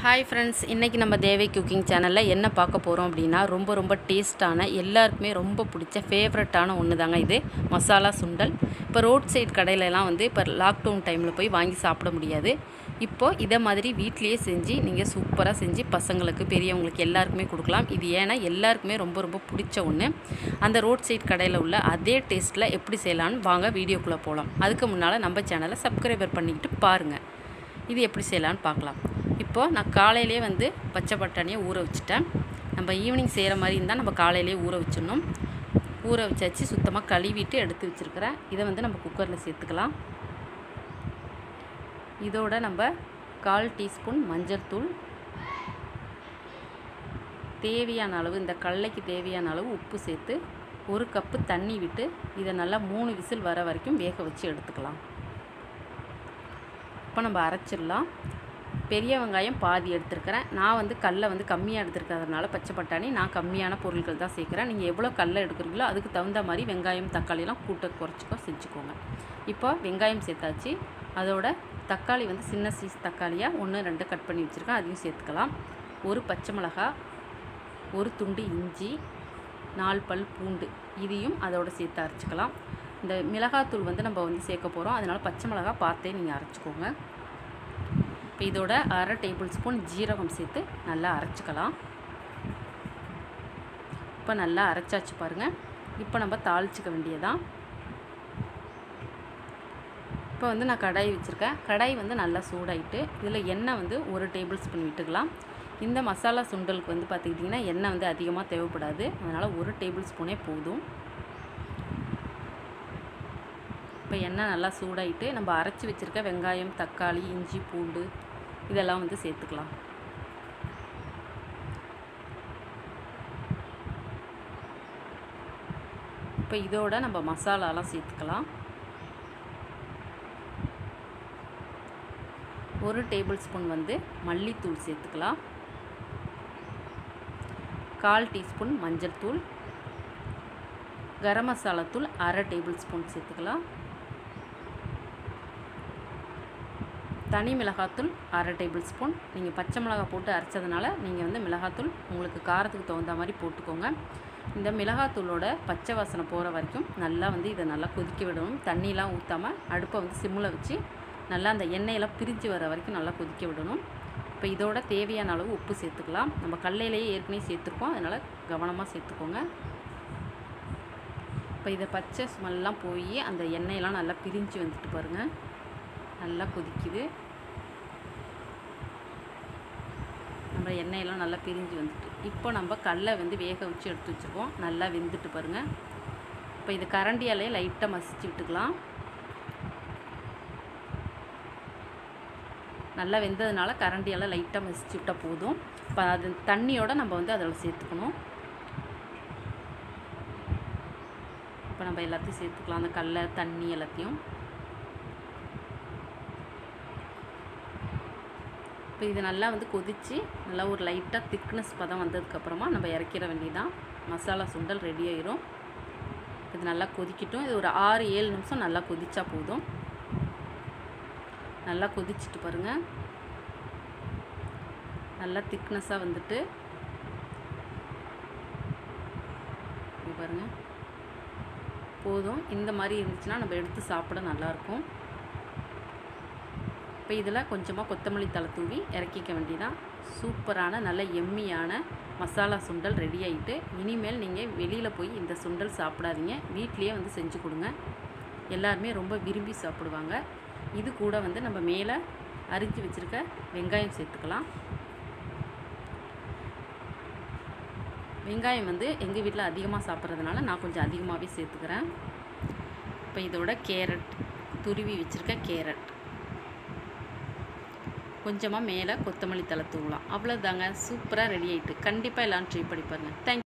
hi friends இன்றைக்கி நம்ம தேவை குக்கிங் சேனலில் என்ன பார்க்க போகிறோம் அப்படின்னா ரொம்ப ரொம்ப டேஸ்ட்டான எல்லாருக்குமே ரொம்ப பிடிச்ச ஃபேவரட்டான ஒன்று தாங்க இது மசாலா சுண்டல் இப்போ ரோட் சைடு கடையிலலாம் வந்து இப்போ லாக்டவுன் டைமில் போய் வாங்கி சாப்பிட முடியாது இப்போது இதை மாதிரி வீட்லேயே செஞ்சு நீங்கள் சூப்பராக செஞ்சு பசங்களுக்கு பெரியவங்களுக்கு எல்லாருக்குமே கொடுக்கலாம் இது ஏன்னா எல்லாருக்குமே ரொம்ப ரொம்ப பிடிச்ச ஒன்று அந்த ரோட் சைடு கடையில் உள்ள அதே டேஸ்ட்டில் எப்படி செய்யலான்னு வாங்க வீடியோக்குள்ளே போகலாம் அதுக்கு முன்னால் நம்ம சேனலை சப்ஸ்கிரைபர் பண்ணிக்கிட்டு பாருங்கள் இது எப்படி செய்யலான்னு பார்க்கலாம் இப்போது நான் காலையிலே வந்து பச்சை பட்டாணியை ஊற வச்சுட்டேன் நம்ம ஈவினிங் செய்கிற மாதிரி இருந்தால் நம்ம காலையிலே ஊற வச்சிடணும் ஊற வச்சாச்சு சுத்தமாக கழுவிட்டு எடுத்து வச்சுருக்கிறேன் இதை வந்து நம்ம குக்கரில் சேர்த்துக்கலாம் இதோட நம்ம கால் டீஸ்பூன் மஞ்சள் தூள் தேவையான அளவு இந்த கடலைக்கு தேவையான அளவு உப்பு சேர்த்து ஒரு கப்பு தண்ணி விட்டு இதை நல்லா மூணு விசில் வர வரைக்கும் வேக வச்சு எடுத்துக்கலாம் இப்போ நம்ம அரைச்சிடலாம் பெரிய வெங்காயம் பாதி எடுத்துருக்கிறேன் நான் வந்து கடலை வந்து கம்மியாக எடுத்துருக்கிறதுனால பச்சை பட்டாணி நான் கம்மியான பொருட்கள் தான் சேர்க்குறேன் நீங்கள் எவ்வளோ கடலை எடுக்கிறீங்களோ அதுக்கு தகுந்த மாதிரி வெங்காயம் தக்காளிலாம் கூட்ட குறைச்சிக்கோ செஞ்சுக்கோங்க இப்போ வெங்காயம் சேர்த்தாச்சு அதோட தக்காளி வந்து சின்ன சீஸ் தக்காளியாக ஒன்று ரெண்டு கட் பண்ணி வச்சுருக்கேன் அதையும் சேர்த்துக்கலாம் ஒரு பச்சை மிளகா ஒரு துண்டு இஞ்சி நாலு பல் பூண்டு இதையும் அதோட சேர்த்து அரைச்சிக்கலாம் இந்த மிளகாத்தூள் வந்து நம்ம வந்து சேர்க்க போகிறோம் அதனால் பச்சை மிளகா பார்த்தே நீங்கள் அரைச்சிக்கோங்க இப்போ இதோட அரை டேபிள் ஸ்பூன் ஜீரகம் சேர்த்து நல்லா அரைச்சிக்கலாம் இப்போ நல்லா அரைச்சாச்சு பாருங்கள் இப்போ நம்ம தாளிச்சிக்க வேண்டியதான் இப்போ வந்து நான் கடாய் வச்சுருக்கேன் கடாய் வந்து நல்லா சூடாயிட்டு இதில் எண்ணெய் வந்து ஒரு டேபிள் ஸ்பூன் விட்டுக்கலாம் இந்த மசாலா சுண்டலுக்கு வந்து பார்த்துக்கிட்டிங்கன்னா எண்ணெய் வந்து அதிகமாக தேவைப்படாது அதனால் ஒரு டேபிள் ஸ்பூனே போதும் இப்போ எண்ணெய் நல்லா சூடாயிட்டு நம்ம அரைச்சி வச்சுருக்க வெங்காயம் தக்காளி இஞ்சி பூண்டு இதெல்லாம் வந்து சேர்த்துக்கலாம் இப்போ இதோட நம்ம மசாலாலாம் சேர்த்துக்கலாம் ஒரு டேபிள் ஸ்பூன் வந்து மல்லித்தூள் சேர்த்துக்கலாம் கால் டீஸ்பூன் மஞ்சள் தூள் கரம் மசாலா தூள் அரை டேபிள் ஸ்பூன் சேர்த்துக்கலாம் தனி மிளகாத்தூள் அரை டேபிள் ஸ்பூன் நீங்கள் பச்சை மிளகா போட்டு அரைச்சதுனால நீங்கள் வந்து மிளகாத்தூள் உங்களுக்கு காரத்துக்கு தகுந்த மாதிரி போட்டுக்கோங்க இந்த மிளகாத்தூளோட பச்சை வாசனை போகிற வரைக்கும் நல்லா வந்து இதை நல்லா கொதிக்க விடணும் தண்ணியெலாம் ஊற்றாமல் அடுப்பை வந்து சிம்மில் வச்சு நல்லா அந்த எண்ணெயெல்லாம் பிரிஞ்சு வர வரைக்கும் நல்லா கொதிக்க விடணும் இப்போ இதோட தேவையான அளவு உப்பு சேர்த்துக்கலாம் நம்ம கடலையிலேயே ஏற்கனவே சேர்த்துருக்கோம் அதனால் கவனமாக சேர்த்துக்கோங்க இப்போ இதை பச்சை ஸ்மெல்லாம் போய் அந்த எண்ணெயெல்லாம் நல்லா பிரிஞ்சு வந்துட்டு பாருங்கள் நல்லா கொதிக்குது நம்ம எண்ணெயெல்லாம் நல்லா பிரிஞ்சு வந்துட்டு இப்போ நம்ம கடலை வந்து வேக வச்சு எடுத்து வச்சுருக்கோம் நல்லா வெந்துட்டு பாருங்கள் இப்போ இது கரண்டியாலே லைட்டாக மசிச்சு விட்டுக்கலாம் நல்லா வெந்ததுனால கரண்டியால் லைட்டாக மசிச்சு விட்டால் போதும் இப்போ அது தண்ணியோடு நம்ம வந்து அதில் சேர்த்துக்கணும் இப்போ நம்ம எல்லாத்தையும் சேர்த்துக்கலாம் அந்த கடலை தண்ணி எல்லாத்தையும் இப்போ இது நல்லா வந்து கொதித்து நல்லா ஒரு லைட்டாக திக்னஸ் பதம் வந்ததுக்கப்புறமா நம்ம இறக்கிற வேண்டியதான் மசாலா சுண்டல் ரெடி ஆயிரும் இது நல்லா கொதிக்கட்டும் இது ஒரு ஆறு ஏழு நிமிஷம் நல்லா கொதிச்சா போதும் நல்லா கொதிச்சுட்டு பாருங்கள் நல்லா திக்னஸாக வந்துட்டு பாருங்கள் போதும் இந்த மாதிரி இருந்துச்சுன்னா நம்ம எடுத்து சாப்பிட நல்லாயிருக்கும் இப்போ இதில் கொஞ்சமாக கொத்தமல்லி தலை தூவி இறக்கிக்க வேண்டியதான் சூப்பரான நல்ல எம்மியான மசாலா சுண்டல் ரெடி ஆகிட்டு இனிமேல் நீங்கள் வெளியில் போய் இந்த சுண்டல் சாப்பிடாதீங்க வீட்லேயே வந்து செஞ்சு கொடுங்க எல்லாருமே ரொம்ப விரும்பி சாப்பிடுவாங்க இது கூட வந்து நம்ம மேலே அரிஞ்சு வச்சுருக்க வெங்காயம் சேர்த்துக்கலாம் வெங்காயம் வந்து எங்கள் வீட்டில் அதிகமாக சாப்பிட்றதுனால நான் கொஞ்சம் அதிகமாகவே சேர்த்துக்கிறேன் இப்போ இதோட கேரட் துருவி வச்சுருக்க கேரட் கொஞ்சமாக மேலே கொத்தமல்லி தலை தூவலாம் அவ்வளோதாங்க சூப்பராக ரெடி ஆகிட்டு கண்டிப்பாக எல்லாம் ட்ரை பண்ணி பாருங்கள் தேங்க்